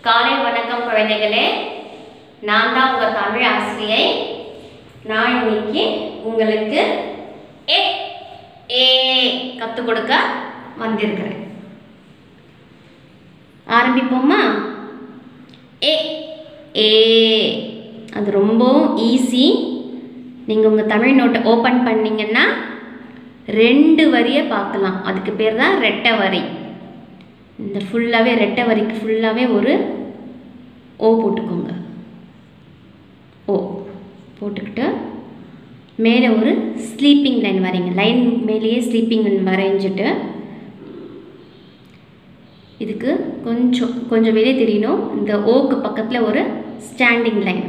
காலை வணக்கம் குழந்தைகளே நான் தான் உங்கள் தமிழ் ஆசிரியை நான் இன்னைக்கு உங்களுக்கு ஏ ஏ கற்றுக் கொடுக்க வந்திருக்கிறேன் ஆரம்பிப்போமா ஏ ஏ அது ரொம்பவும் ஈஸி நீங்கள் உங்கள் தமிழ் நோட்டை ஓப்பன் பண்ணீங்கன்னா ரெண்டு வரியை பார்க்கலாம் அதுக்கு பேர் தான் ரெட்டை வரி இந்த ஃபுல்லாகவே ரெட்டை வரிக்கு ஃபுல்லாகவே ஒரு ஓ போட்டுக்கோங்க ஓ போட்டுக்கிட்டு மேலே ஒரு ஸ்லீப்பிங் லைன் வரைங்க லைன் மேலேயே ஸ்லீப்பிங் லைன் வரைஞ்சிட்டு இதுக்கு கொஞ்சம் கொஞ்சம் வெளியே தெரியணும் இந்த ஓக்கு பக்கத்தில் ஒரு ஸ்டாண்டிங் லைன்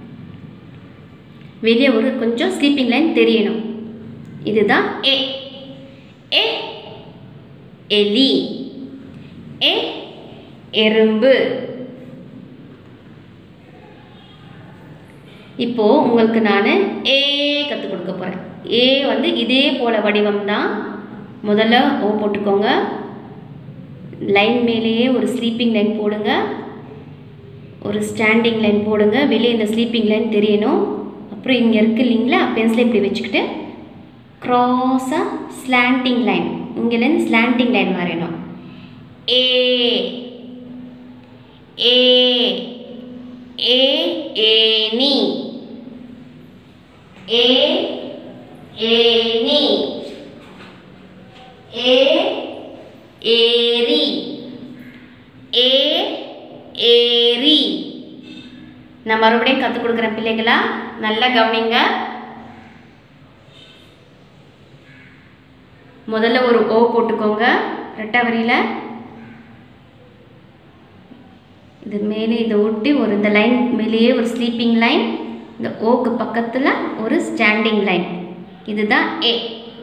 வெளியே ஒரு கொஞ்சம் ஸ்லீப்பிங் லைன் தெரியணும் இதுதான் ஏ ஏ எலி ஏ எறும்பு இப்போ உங்களுக்கு நான் ஏ கற்றுக் கொடுக்க போகிறேன் ஏ வந்து இதே போல வடிவம் தான் முதல்ல ஓ போட்டுக்கோங்க லைன் மேலேயே ஒரு ஸ்லீப்பிங் லைன் போடுங்க ஒரு ஸ்டாண்டிங் லைன் போடுங்க வெளியே இந்த ஸ்லீப்பிங் லைன் தெரியணும் அப்புறம் இங்கே இருக்கு இல்லைங்களா பென்சிலை இப்படி வச்சுக்கிட்டு க்ராஸாக ஸ்லாண்டிங் லைன் இங்கேருந்து ஸ்லாண்டிங் லைன் வரையணும் A A A any A any ஏ ஏரி ஏ ஏரி நான் மறுபடியும் கற்றுக் கொடுக்குறேன் பிள்ளைங்களா நல்லா கவனிங்க முதல்ல ஒரு ஓ போட்டுக்கோங்க ரெட்டை வரியில் இது மேலே இதை ஒட்டி ஒரு இந்த லைன் மேலேயே ஒரு ஸ்லீப்பிங் லைன் இந்த ஓக்கு பக்கத்தில் ஒரு ஸ்டாண்டிங் லைன் இதுதான் ஏ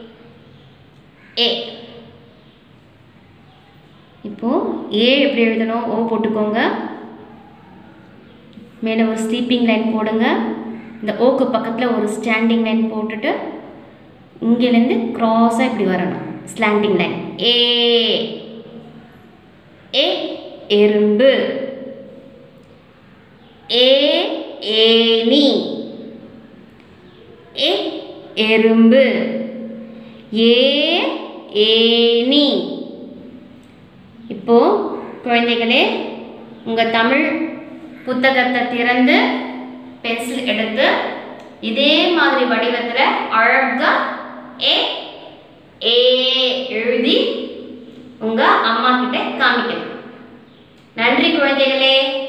ஏ இப்போது ஏ எப்படி எழுதணும் ஓ போட்டுக்கோங்க மேலே ஒரு ஸ்லீப்பிங் லைன் போடுங்க இந்த ஓக்கு பக்கத்தில் ஒரு ஸ்டாண்டிங் லைன் போட்டுட்டு இங்கேருந்து க்ராஸாக இப்படி வரணும் ஸ்லாண்டிங் லைன் ஏ ஏ எறும்பு ஏ ஏனி ஏ எறும்பு ஏ ஏனி இப்போ குழந்தைகளே உங்கள் தமிழ் புத்தகத்தை திறந்து பென்சில் எடுத்து இதே மாதிரி வடிவத்தில் அழகா ஏ ஏ எழுதி உங்கள் அம்மா கிட்ட காமிக்கணும் நன்றி குழந்தைகளே